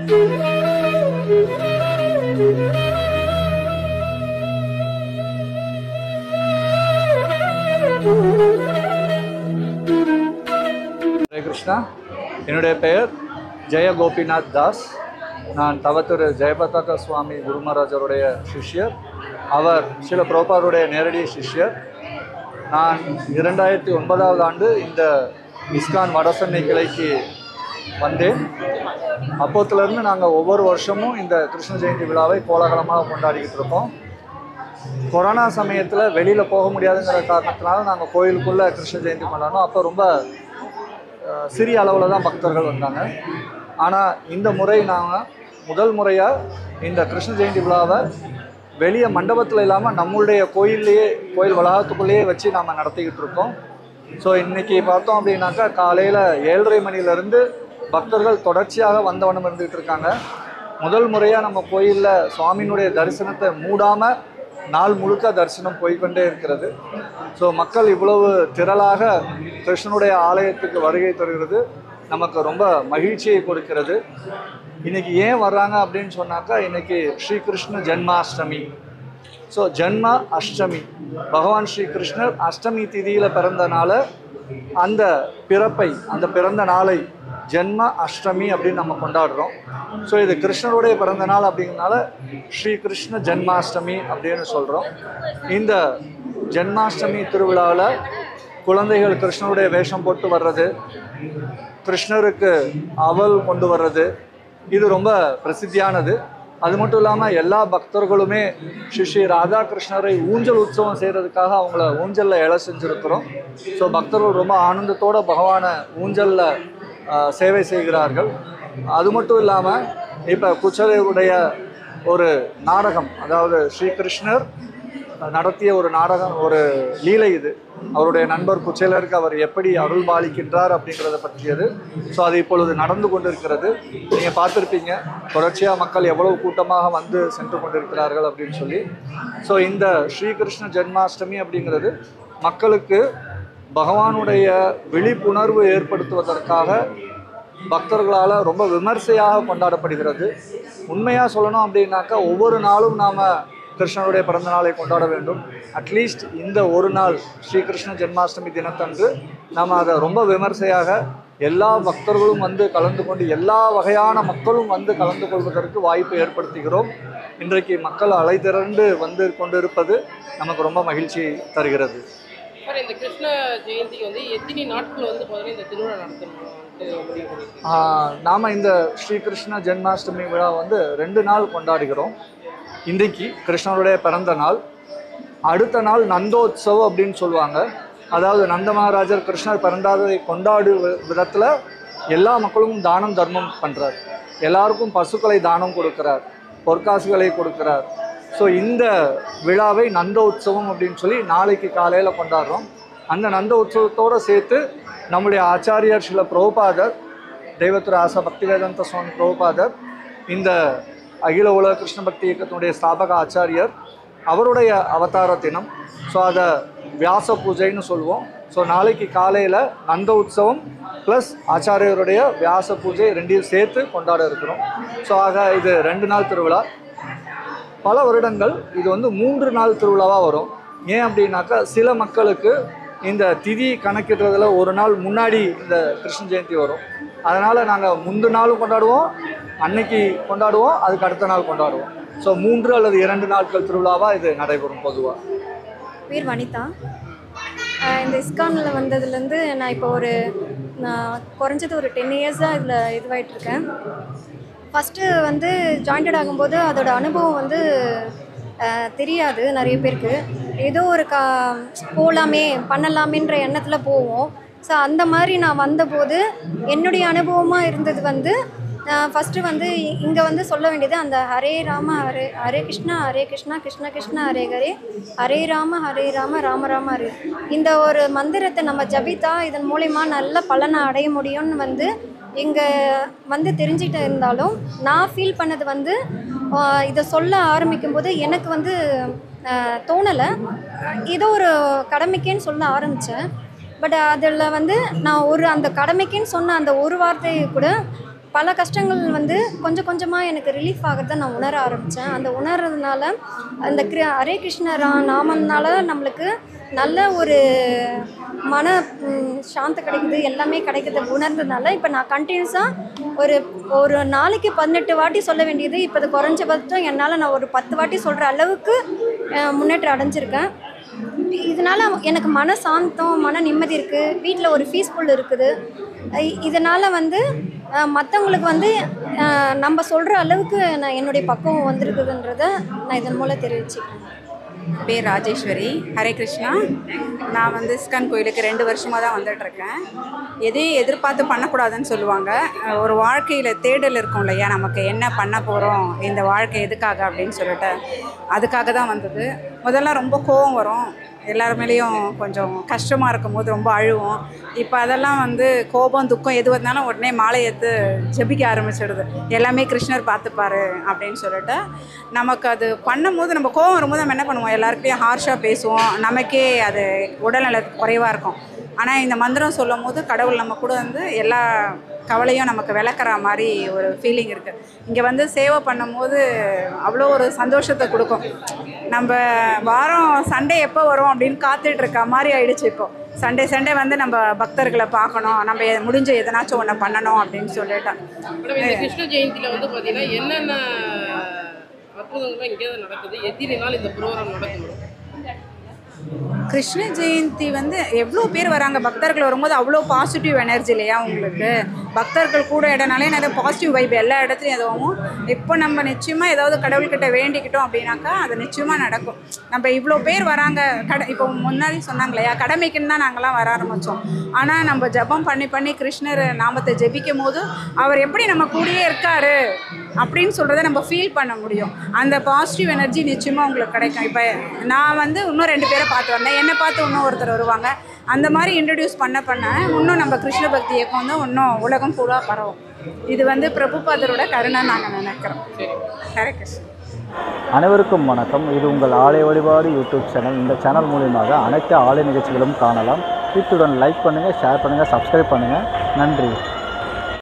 ஹரே கிருஷ்ணா என்னுடைய பெயர் ஜெய கோபிநாத் தாஸ் நான் தவத்திரு ஜெயபதாக்க சுவாமி குருமராஜருடைய சிஷ்யர் அவர் சில புரோபாருடைய நேரடி சிஷ்யர் நான் இரண்டாயிரத்தி ஒன்பதாவது ஆண்டு இந்த இஸ்கான் வடசென்னை கிளைக்கு வந்தேன் அப்போத்துலேருந்து நாங்கள் ஒவ்வொரு வருஷமும் இந்த கிருஷ்ண ஜெயந்தி விழாவை கோலாகலமாக கொண்டாடிக்கிட்டு இருக்கோம் கொரோனா சமயத்தில் வெளியில் போக முடியாதுங்கிற காரணத்தினால நாங்கள் கோயிலுக்குள்ளே கிருஷ்ண ஜெயந்தி கொண்டாடினோம் அப்போ ரொம்ப அஹ், சிறிய அளவில் தான் பக்தர்கள் வந்தாங்க ஆனால் இந்த முறை நாங்கள் முதல் முறையாக இந்த கிருஷ்ண ஜெயந்தி விழாவை வெளியே மண்டபத்தில் இல்லாமல் நம்மளுடைய கோயில்லையே கோயில் வளாகத்துக்குள்ளேயே வச்சு நாம் நடத்திக்கிட்டு இருக்கோம் ஸோ இன்னைக்கு பார்த்தோம் அப்படின்னாக்கா காலையில் ஏழரை மணிலேருந்து பக்தர்கள் தொடர்ச்சியாக வந்தவனம் இருந்துகிட்டு இருக்காங்க முதல் முறையாக நம்ம கோயிலில் சுவாமியினுடைய தரிசனத்தை மூடாமல் நாள் முழுக்க தரிசனம் போய்க்கொண்டே இருக்கிறது ஸோ மக்கள் இவ்வளவு திரளாக கிருஷ்ணனுடைய ஆலயத்துக்கு வருகை தருகிறது நமக்கு ரொம்ப மகிழ்ச்சியை கொடுக்கிறது இன்னைக்கு ஏன் வர்றாங்க அப்படின்னு சொன்னாக்கா இன்னைக்கு ஸ்ரீகிருஷ்ண ஜென்மாஷ்டமி ஸோ ஜென்ம அஷ்டமி பகவான் ஸ்ரீ கிருஷ்ணர் அஷ்டமி திதியில் பிறந்தனால அந்த பிறப்பை அந்த பிறந்த நாளை ஜென்ம அஷ்டமி அப்படின்னு நம்ம கொண்டாடுறோம் ஸோ இது கிருஷ்ணருடைய பிறந்த நாள் அப்படிங்கிறனால ஸ்ரீ கிருஷ்ண ஜென்மாஷ்டமி அப்படின்னு சொல்கிறோம் இந்த ஜென்மாஷ்டமி திருவிழாவில் குழந்தைகள் கிருஷ்ணருடைய வேஷம் போட்டு வர்றது கிருஷ்ணருக்கு அவல் கொண்டு வர்றது இது ரொம்ப பிரசித்தியானது அது மட்டும் இல்லாமல் எல்லா பக்தர்களுமே ஸ்ரீ ஸ்ரீ ராதாகிருஷ்ணரை ஊஞ்சல் உற்சவம் செய்கிறதுக்காக அவங்கள ஊஞ்சலில் இலை செஞ்சுருக்கிறோம் ஸோ பக்தர்கள் ரொம்ப ஆனந்தத்தோட பகவானை ஊஞ்சலில் சேவை செய்கிறார்கள் அது மட்டும் இல்லாமல் இப்போ குச்சரையுடைய ஒரு நாடகம் அதாவது ஸ்ரீகிருஷ்ணர் நடத்திய ஒரு நாடகம் ஒரு லீலை இது அவருடைய நண்பர் குச்சேலருக்கு அவர் எப்படி அருள் பாலிக்கின்றார் அப்படிங்கிறத பற்றியது ஸோ அது இப்பொழுது நடந்து கொண்டிருக்கிறது நீங்கள் பார்த்துருப்பீங்க தொடர்ச்சியாக மக்கள் எவ்வளவு கூட்டமாக வந்து சென்று கொண்டிருக்கிறார்கள் அப்படின்னு சொல்லி ஸோ இந்த ஸ்ரீகிருஷ்ண ஜென்மாஷ்டமி அப்படிங்கிறது மக்களுக்கு பகவானுடைய விழிப்புணர்வு ஏற்படுத்துவதற்காக பக்தர்களால் ரொம்ப விமர்சையாக கொண்டாடப்படுகிறது உண்மையாக சொல்லணும் அப்படின்னாக்கா ஒவ்வொரு நாளும் நாம் கிருஷ்ணனுடைய பிறந்த நாளை கொண்டாட வேண்டும் அட்லீஸ்ட் இந்த ஒரு நாள் ஸ்ரீகிருஷ்ண ஜென்மாஷ்டமி தினத்தன்று நம்ம அதை ரொம்ப விமர்சையாக எல்லா பக்தர்களும் வந்து கலந்து கொண்டு எல்லா வகையான மக்களும் வந்து கலந்து கொள்வதற்கு வாய்ப்பு ஏற்படுத்துகிறோம் இன்றைக்கு மக்கள் அலை திரண்டு வந்து கொண்டிருப்பது நமக்கு ரொம்ப மகிழ்ச்சி தருகிறது சார் இந்த கிருஷ்ண ஜெயந்தி வந்து எத்தனை நாட்கள் வந்து முதல்ல இந்த திருவிழா நடத்தணும்ட்டு முடிவு பண்ணிருக்கீங்க நாம் இந்த ஸ்ரீகிருஷ்ண ஜென்மாஷ்டமி விழா வந்து ரெண்டு நாள் கொண்டாடுகிறோம் இன்றைக்கு கிருஷ்ணருடைய பிறந்த நாள் அடுத்த நாள் நந்தோத்சவம் அப்படின்னு சொல்லுவாங்க அதாவது நந்த மகாராஜர் கிருஷ்ணர் பிறந்தாதை கொண்டாடு விதத்தில் எல்லா மக்களும் தானம் தர்மம் பண்ணுறார் எல்லாருக்கும் பசுக்களை தானம் கொடுக்கிறார் பொற்காசுகளை கொடுக்கிறார் ஸோ இந்த விழாவை நந்த உற்சவம் அப்படின்னு சொல்லி நாளைக்கு காலையில் கொண்டாடுறோம் அந்த நந்த உற்சவத்தோடு சேர்த்து நம்முடைய ஆச்சாரியர் சில பிரபுபாதர் தெய்வத்துற ஆசா பக்திவேதாந்த சுவாமி பிரபுபாதர் இந்த அகில உலக கிருஷ்ண பக்தி இயக்கத்தினுடைய ஸ்தாபக ஆச்சாரியர் அவருடைய அவதார தினம் ஸோ அதை வியாச பூஜைன்னு சொல்லுவோம் ஸோ நாளைக்கு காலையில் நந்த உற்சவம் ப்ளஸ் ஆச்சாரியருடைய வியாச பூஜை ரெண்டையும் சேர்த்து கொண்டாட இருக்கிறோம் ஸோ ஆக இது ரெண்டு நாள் திருவிழா பல வருடங்கள் இது வந்து மூன்று நாள் திருவிழாவாக வரும் ஏன் அப்படின்னாக்கா சில மக்களுக்கு இந்த திதி கணக்கிடுறதுல ஒரு நாள் முன்னாடி இந்த கிருஷ்ண ஜெயந்தி வரும் அதனால் நாங்கள் முந்து நாளும் கொண்டாடுவோம் அன்னைக்கு கொண்டாடுவோம் அதுக்கு அடுத்த நாள் கொண்டாடுவோம் ஸோ மூன்று அல்லது இரண்டு நாட்கள் திருவிழாவாக இது நடைபெறும் பொதுவாக பேர் வனிதா ஆஹ் இந்த இஸ்கானில் வந்ததுலேருந்து நான் இப்போ ஒரு நான் குறைஞ்சது ஒரு டென் இயர்ஸாக இதில் இதுவாயிட்டிருக்கேன் ஃபஸ்ட்டு வந்து ஜாயிண்டட் ஆகும்போது அதோட அனுபவம் வந்து ஆஹ் தெரியாது நிறைய பேருக்கு ஏதோ ஒரு கா போகலாமே பண்ணலாமேன்ற எண்ணத்தில் போவோம் ஸோ அந்த மாதிரி நான் வந்தபோது என்னுடைய அனுபவமாக இருந்தது வந்து ஃபஸ்ட்டு வந்து இங்கே வந்து சொல்ல வேண்டியது அந்த ஹரே ராம ஹரே ஹரே கிருஷ்ணா ஹரே கிருஷ்ணா கிருஷ்ண கிருஷ்ணா ஹரே ஹரே ஹரே ராம ஹரே ராம ராம ராம ஹரே இந்த ஒரு மந்திரத்தை நம்ம ஜபித்தா இதன் மூலயமா நல்ல பலனை அடைய முடியும்னு வந்து இங்கே வந்து தெரிஞ்சுட்டு இருந்தாலும் நான் ஃபீல் பண்ணது வந்து ஆஹ் இதை சொல்ல ஆரம்பிக்கும் போது எனக்கு வந்து தோணலை ஏதோ ஒரு கடமைக்கேன்னு சொல்ல ஆரம்பித்தேன் பட் அதில் வந்து நான் ஒரு அந்த கடமைக்குன்னு சொன்ன அந்த ஒரு வார்த்தையை கூட பல கஷ்டங்கள் வந்து கொஞ்சம் கொஞ்சமாக எனக்கு ரிலீஃப் ஆகிறத நான் உணர ஆரம்பித்தேன் அந்த உணர்றதுனால அந்த கிரி ஹரே கிருஷ்ண ரா நாமம்னால நம்மளுக்கு நல்ல ஒரு மன ம், சாந்த கிடைக்குது எல்லாமே கிடைக்குது உணர்ந்ததுனால இப்போ நான் கண்டினியூஸாக ஒரு ஒரு நாளைக்கு பதினெட்டு வாட்டி சொல்ல வேண்டியது இப்போ அது குறைஞ்சபட்சம் என்னால் நான் ஒரு பத்து வாட்டி சொல்கிற அளவுக்கு அஹ், முன்னேற்றம் அடைஞ்சிருக்கேன் இதனால் எனக்கு மன சாந்தம் மன நிம்மதி இருக்குது வீட்டில் ஒரு பீஸ்ஃபுல் இருக்குது இ- இதனால் வந்து மற்றவங்களுக்கு வந்து அஹ், நம்ம சொல்கிற அளவுக்கு நான் என்னுடைய பக்குவம் வந்திருக்குதுன்றத நான் இதன் மூலம் தெரிவிச்சுக்கிறேன் பேர் ராஜேஸ்வரி ஹரே கிருஷ்ணா நான் வந்து இஸ்கான் கோயிலுக்கு ரெண்டு வருஷமாக தான் வந்துட்டுருக்கேன் எதையும் எதிர்பார்த்து பண்ணக்கூடாதுன்னு சொல்லுவாங்க அஹ் ஒரு வாழ்க்கையில் தேடல் இருக்கும் இல்லையா நமக்கு என்ன பண்ண போகிறோம் இந்த வாழ்க்கை எதுக்காக அப்படின்னு சொல்லிட்டு அதுக்காக தான் வந்தது முதல்ல ரொம்ப கோவம் வரும் எல்லார் மேலேயும் கொஞ்சம் கஷ்டமாக இருக்கும்போது ரொம்ப அழுவோம் இப்போ அதெல்லாம் வந்து கோபம் துக்கம் எது வந்தாலும் உடனே மாலை எடுத்து ஜெபிக்க ஆரம்பிச்சிடுது எல்லாமே கிருஷ்ணர் பார்த்துப்பாரு அப்படின்னு சொல்லிட்டு நமக்கு அது பண்ணும்போது நம்ம கோவம் வரும்போது நம்ம என்ன பண்ணுவோம் எல்லாருக்கிட்டையும் ஹார்ஷாக பேசுவோம் நமக்கே அது உடல்நல குறைவாக இருக்கும் ஆனால் இந்த மந்திரம் சொல்லும் போது கடவுள் நம்ம கூட வந்து எல்லா கவலையும் நமக்கு விளக்குற மாதிரி ஒரு ஃபீலிங் இருக்குது இங்கே வந்து சேவை பண்ணும்போது அவ்வளோ ஒரு சந்தோஷத்தை கொடுக்கும் நம்ம வாரம் சண்டே எப்போ வரும் அப்படின்னு காத்துட்டு இருக்க மாதிரி ஆயிடுச்சு இப்போ சண்டே சண்டே வந்து நம்ம பக்தர்களை பார்க்கணும் நம்ம எ- முடிஞ்ச எதனாச்சும் ஒன்று பண்ணணும் அப்படின்னு சொல்லிட்டு மேடம் இந்த கிருஷ்ண ஜெயந்தியில் வந்து பார்த்தீங்கன்னா என்னென்ன அற்புதங்கள்லாம் இங்கே நடக்குது எத்தனை நாள் இந்த ப்ரோக்ராம் நடக்கும் மேடம் கிருஷ்ண ஜெயந்தி வந்து எவ்வளோ பேர் வராங்க பக்தர்கள் வரும்போது அவ்வளோ பாசிட்டிவ் எனர்ஜி இல்லையா உங்களுக்கு பக்தர்கள் கூட இடனாலே நிறைய பாசிட்டிவ் வைப் எல்லா இடத்துலையும் எதுவும் இப்போ நம்ம நிச்சயமாக ஏதாவது கடவுள்கிட்ட வேண்டிக்கிட்டோம் அப்படின்னாக்கா அது நிச்சயமாக நடக்கும் நம்ம இவ்வளோ பேர் வராங்க கடை இப்போ முன்னாடி சொன்னாங்க இல்லையா கடமைக்குன்னு தான் நாங்கள்லாம் வர ஆரம்பித்தோம் ஆனால் நம்ம ஜெபம் பண்ணி பண்ணி கிருஷ்ணர் நாமத்தை ஜெபிக்கும் போது அவர் எப்படி நம்ம கூடயே இருக்காரு அப்படின்னு சொல்கிறத நம்ம ஃபீல் பண்ண முடியும் அந்த பாசிட்டிவ் எனர்ஜி நிச்சயமாக உங்களுக்கு கிடைக்கும் இப்போ நான் வந்து இன்னும் ரெண்டு பேரை பார்த்து வந்தேன் என்னை பார்த்து இன்னும் ஒருத்தர் வருவாங்க அந்த மாதிரி இன்ட்ரடியூஸ் பண்ண பண்ண இன்னும் நம்ம கிருஷ்ண பக்தி இயக்கம் வந்து இன்னும் உலகம் ஃபுல்லாக பரவும் இது வந்து பிரபுபாதரோட கருணை நாங்கள் நினைக்கிறோம் ஹரே கிருஷ்ணன் அனைவருக்கும் வணக்கம் இது உங்கள் ஆலய வழிபாடு யூடியூப் சேனல் இந்த சேனல் மூலியமாக அனைத்து ஆலய நிகழ்ச்சிகளும் காணலாம் இத்துடன் லைக் பண்ணுங்கள் ஷேர் பண்ணுங்கள் சப்ஸ்கிரைப் பண்ணுங்கள் நன்றி